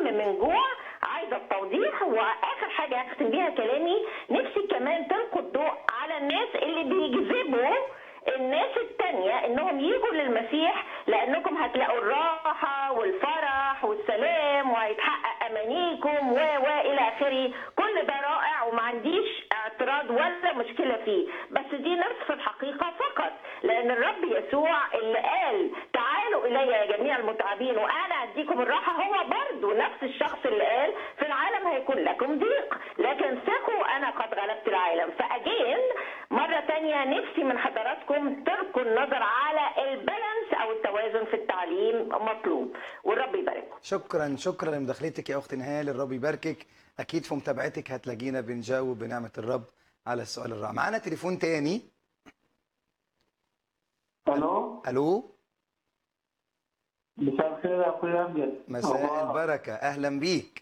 من جوع عايزه التوضيح واخر حاجه اختم بيها كلامي نفسي كمان تلقوا الضوء على الناس اللي بيجذبوا الناس التانية انهم يجوا للمسيح لانكم هتلاقوا الراحة والفرح والسلام وهيتحقق امانيكم و و الى اخره كل ده رائع وما عنديش اعتراض ولا مشكلة فيه بس دي نصف الحقيقة فقط لان الرب يسوع اللي قال تعالوا الي يا جميع المتعبين وانا اديكم الراحة هو برضو نفس الشخص اللي قال في العالم هيكون لكم ضيق لكن ثقوا انا قد غلبت العالم فاجين مرة تانية نفسي من حضراتكم تلقوا النظر على البالانس او التوازن في التعليم مطلوب والرب يبارككم شكرا شكرا لمداخلتك يا اخت نهال الرب يباركك اكيد في متابعتك هتلاقينا بنجاوب بنعمه الرب على السؤال الرائع معانا تليفون تاني الو الو مساء الخير يا اخويا امجد مساء أخبارك؟ البركه اهلا بيك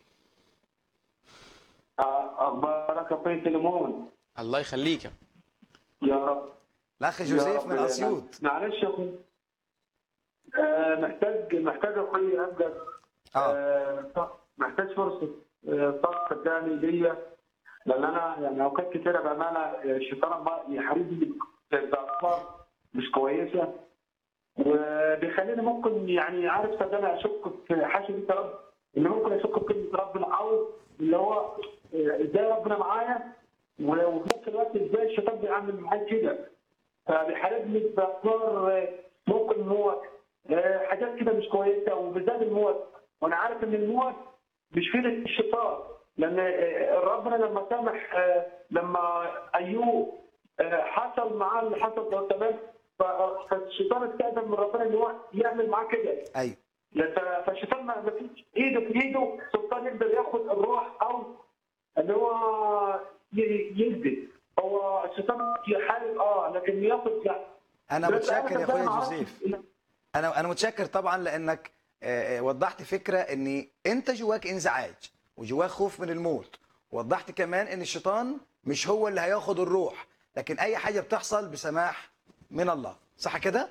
آه، اخبارك يا اخويا سليمون الله يخليك يا رب الاخ يا جوزيف رب من يا اسيوط رب. معلش يا اخويا آه، محتاج محتاج اخويا امجد اه آه، محتاج فرصه آه، طاقه قدامي ليا لان انا يعني اوقات كثيره بامانه آه، الشيطان ما يحاربني بافكار مش كويسه وبيخليني ممكن يعني عارف صدقني اشك في حاشا يا رب اللي ممكن اشك في كلمه ربنا او اللي هو آه، ازاي ربنا معايا و- وفي نفس الوقت ازاي الشيطان بيعمل معايا كده فبيحاربني بافكار آه، ممكن موت آه، حاجات كده مش كويسه وبالذات الموت وانا عارف ان الموت مش في إيد الشيطان لان آه، ربنا لما سامح آه، لما ايوب آه، حصل معاه اللي حصل ده تمام ف- فالشيطان استاذن من ربنا ان هو يعمل معاه كده ايوه لا، ف- فالشيطان ما ما فيش ايده في ايده سلطان يقدر ياخد الروح او اللي هو ي- يكذب هو الشيطان يحارب اه لكن ياخد لا انا بس متشكر يا صدقني اخويا ما أعرفش. جوزيف انا انا متشكر طبعا لانك آه، آه، وضحت فكره ان انت جواك انزعاج وجواك خوف من الموت وضحت كمان ان الشيطان مش هو اللي هياخد الروح لكن اي حاجه بتحصل بسماح من الله صح كده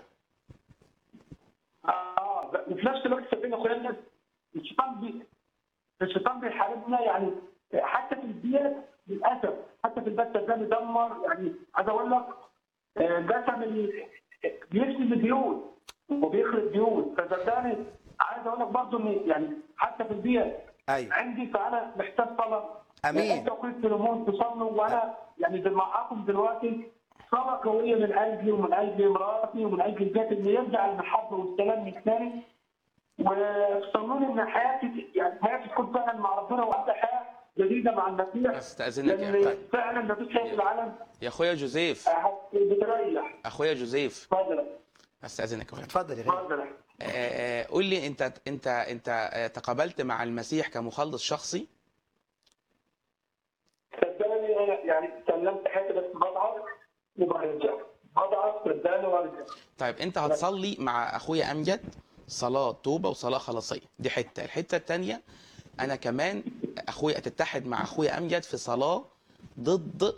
اه ب- وفي نفس الوقت صدقني يا اخويا الناس الشيطان بي الشيطان بيحاربنا يعني حتى في البيت للاسف حتى في البيت ده بيدمر يعني عايز اقول لك آه، قسم ال- بيسلم البيوت وبيخرب بيوت فصدقني عايز اقول لك برضه ان يعني حتى في البيت ايوه عندي فانا محتاج صلاه امين انت اخوي سليمون تصلوا وانا يعني دل- معاكم دلوقتي صلاه قويه من قلبي ومن قلب مراتي ومن قلب البيت ان يرجع المحبه والسلام من ثاني وصلوا لي ان حياتي يعني حياتي تكون فعلا مع ربنا وابدا حياه جديده مع المسيح استاذنك يا لان أخوي. فعلا ما فيش شيء في العالم يا اخويا جوزيف أحد بتريح اخويا جوزيف اتفضل استاذنك يا أخويا. اتفضل يا غالي اتفضل آه، آه، قول لي انت انت انت آه، تقابلت مع المسيح كمخلص شخصي صدقني انا يعني سلمت حياتي بس بضعف وبرجع بضعف صدقني وارجع طيب انت هتصلي مع اخويا امجد صلاه توبه وصلاه خلاصيه دي حته الحته الثانيه انا كمان اخويا تتحد مع اخويا امجد في صلاه ضد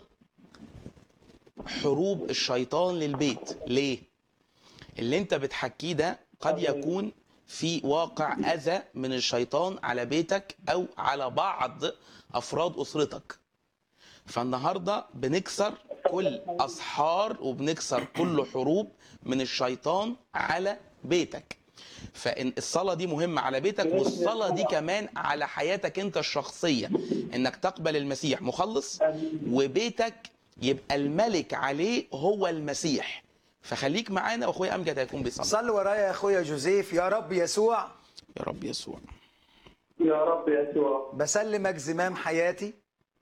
حروب الشيطان للبيت ليه اللي انت بتحكيه ده قد يكون في واقع اذى من الشيطان على بيتك او على بعض افراد اسرتك فالنهارده بنكسر كل اسحار وبنكسر كل حروب من الشيطان على بيتك فان الصلاه دي مهمه على بيتك والصلاه دي كمان على حياتك انت الشخصيه انك تقبل المسيح مخلص وبيتك يبقى الملك عليه هو المسيح فخليك معانا واخويا امجد هيكون بيصلي صل ورايا يا اخويا جوزيف يا رب يسوع يا رب يسوع يا رب يسوع بسلمك زمام حياتي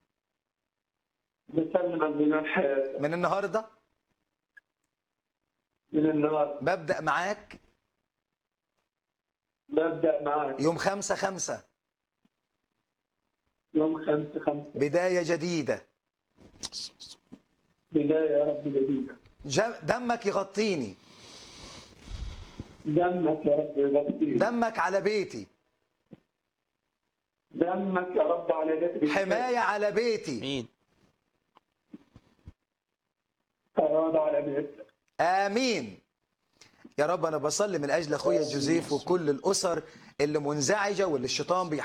بسلم الزمان حياتي من النهارده من النهار ببدا معاك ببدا معك يوم خمسة خمسة يوم خمسة خمسة بداية جديدة بداية يا رب جديدة جم- دمك يغطيني دمك يا رب يغطيك دمك على بيتي دمك يا رب على بيتك حماية على بيتي مين إرادة على بيتك آمين يا رب أنا بصلي من أجل أخويا جوزيف وكل الأسر اللي منزعجة واللي الشيطان بيحاول